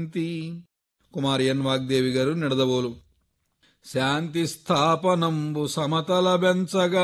శాంతి కుమారి ఎన్ వాగ్దేవి గారు నిడదవోలు శాంతి స్థాపనంబు సమతల బెంచగా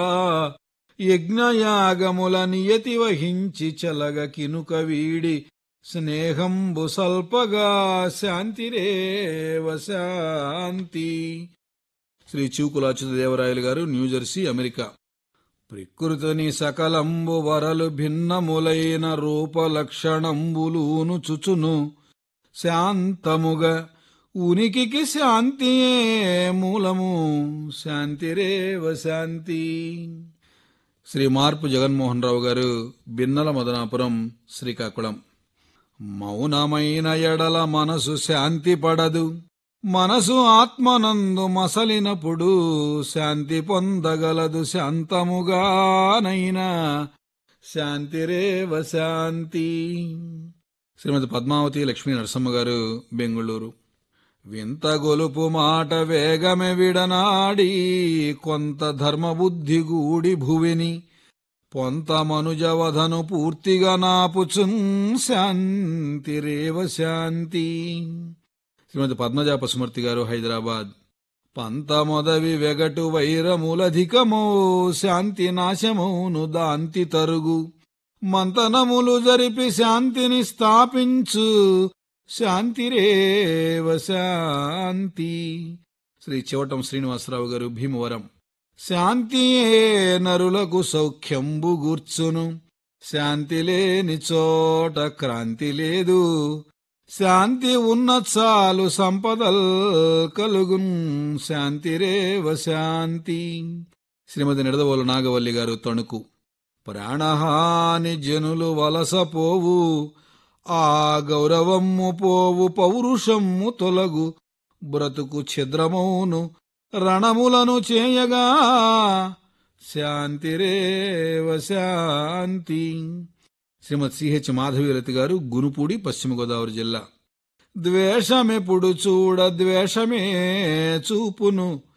యజ్ఞయాగముల నియతి వహించి చలగ కినుక వీడి స్నేహంబు సల్పగా శాంతిరేవ శాంతి శ్రీ చూకులాచుత దేవరాయలు గారు న్యూజెర్సీ అమెరికా ప్రకృతిని సకలంబు వరలు భిన్నములైన రూపలక్షణంబులూను చుచును శాంతముగా ఉనికికి శాంతియే మూలము శాంతిరేవ శాంతి శ్రీ మార్పు జగన్మోహన్ రావు గారు బిన్నల మదనాపురం శ్రీకాకుళం మౌనమైన ఎడల మనసు శాంతి పడదు మనసు ఆత్మనందు మసలినప్పుడు శాంతి పొందగలదు శాంతముగానైనా శాంతిరేవ శాంతి శ్రీమతి పద్మావతి లక్ష్మీ నరసమ్మ గారు బెంగుళూరు వింత గొలుపు మాట వేగమె విడనాడి కొంత ధర్మబుద్ధి గూడి భువిని పొంత మనుజవధను పూర్తిగా నాపుచున్ శాంతిరేవ శాంతి శ్రీమతి పద్మజా పసుమర్తి గారు హైదరాబాద్ పంత మొదవి వెగటు వైరములధికమో శాంతి నాశమౌను దాంతి తరుగు మంతనములు జరిపి శాంతిని స్థాపించు శాంతిరేవ శాంతి శ్రీ చివటం శ్రీనివాసరావు గారు భీమవరం శాంతియే నరులకు సౌఖ్యంబు గూర్చును శాంతి లేని చోట క్రాంతి లేదు శాంతి ఉన్న చాలు సంపదల్ కలుగున్ శాంతిరేవ శాంతి శ్రీమతి నిడదవోలు నాగవల్లి గారు తణుకు ప్రాణహాని జనులు వలసపోవు ఆ గౌరవమ్ము పోవు పౌరుషమ్ము తొలగు బ్రతుకు ఛిద్రమౌను రణములను చేయగా శాంతిరేవ శాంతి శ్రీమతి సిహెచ్ మాధవీలతి గారు గునుపూడి పశ్చిమ గోదావరి జిల్లా ద్వేషమెప్పుడు చూడ ద్వేషమే చూపును